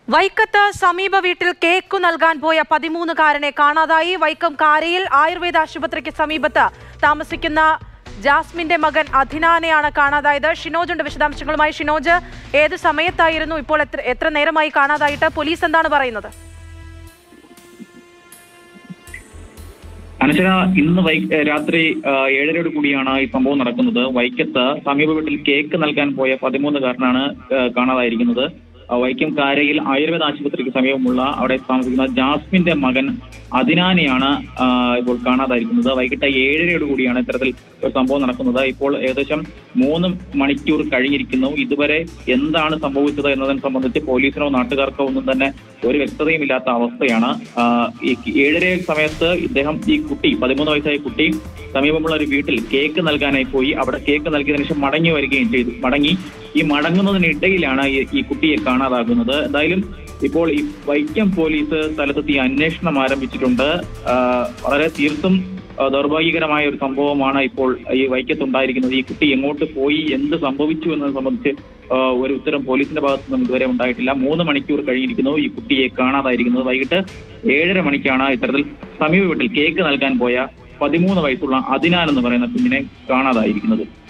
വൈക്കത്ത് സമീപ വീട്ടിൽ കേക്കു നൽകാൻ പോയ പതിമൂന്നുകാരനെ കാണാതായി വൈക്കം കാരയിൽ ആയുർവേദ ആശുപത്രിക്ക് സമീപത്ത് താമസിക്കുന്ന ജാസ്മിന്റെ മകൻ അധിനാനെയാണ് കാണാതായത് ഷിനോജുണ്ട് വിശദാംശങ്ങളുമായി ഷിനോജ് ഏത് സമയത്തായിരുന്നു ഇപ്പോൾ എത്ര എത്ര നേരമായി കാണാതായിട്ട് പോലീസ് എന്താണ് പറയുന്നത് അനശ്വര ഇന്ന് വൈ രാത്രി ആ, ഏഴരയോട് കൂടിയാണ് ഈ സംഭവം നടക്കുന്നത് വൈക്കത്ത് സമീപ വീട്ടിൽ കേക്ക് നൽകാൻ പോയ പതിമൂന്നുകാരനാണ് ആ, കാണാതായിരിക്കുന്നത് ആ, വൈക്കം കാരയിൽ ആയുർവേദ ആശുപത്രിക്ക് സമീപമുള്ള അവിടെ താമസിക്കുന്ന ജാസ്മിന്റെ മകൻ അദിനാനെയാണ് ആ, ഇപ്പോൾ കാണാതായിരിക്കുന്നത് വൈകിട്ട് ഏഴരയോട് കൂടിയാണ് ഇത്തരത്തിൽ ഒരു സംഭവം നടക്കുന്നത് ഇപ്പോൾ ഏകദേശം മൂന്ന് മണിക്കൂർ കഴിഞ്ഞിരിക്കുന്നു ഇതുവരെ എന്താണ് സംഭവിച്ചത് എന്നതിനെ സംബന്ധിച്ച് പോലീസിനോ നാട്ടുകാർക്കോ ഒന്നും തന്നെ ഒരു വ്യക്തതയും ഇല്ലാത്ത അവസ്ഥയാണ് ആ, ഈ ഏഴര സമയത്ത് ഇദ്ദേഹം ഈ കുട്ടി പതിമൂന്ന് വയസ്സായ കുട്ടി സമീപമുള്ള ഒരു വീട്ടിൽ കേക്ക് നൽകാനായി പോയി അവിടെ കേക്ക് നൽകിയതിനു ശേഷം മടങ്ങി വരികയും ചെയ്തു മടങ്ങി ഈ മടങ്ങുന്നതിനിടയിലാണ് ഈ ഈ കുട്ടിയെ കാണാതാകുന്നത് എന്തായാലും ഇപ്പോൾ ഈ വൈക്കം പോലീസ് സ്ഥലത്തെത്തി അന്വേഷണം ആരംഭിച്ചിട്ടുണ്ട് ആ, വളരെ തീർത്തും ആ, ദൗർഭാഗ്യകരമായ ഒരു സംഭവമാണ് ഇപ്പോൾ ഈ വൈക്കത്തുണ്ടായിരിക്കുന്നത് ഈ കുട്ടി എങ്ങോട്ട് പോയി എന്ത് സംഭവിച്ചു എന്നത് സംബന്ധിച്ച് ആ, ഒരു ഉത്തരം പോലീസിന്റെ ഭാഗത്തു നിന്നും ഇതുവരെ ഉണ്ടായിട്ടില്ല മൂന്ന് മണിക്കൂർ കഴിഞ്ഞിരിക്കുന്നു ഈ കുട്ടിയെ കാണാതായിരിക്കുന്നത് വൈകിട്ട് ഏഴര മണിക്കാണ് ഇത്തരത്തിൽ സമീപ വീട്ടിൽ കേക്ക് നൽകാൻ പോയ പതിമൂന്ന് വയസ്സുള്ള അദിനാൻ എന്ന് പറയുന്ന കുഞ്ഞിനെ കാണാതായിരിക്കുന്നത്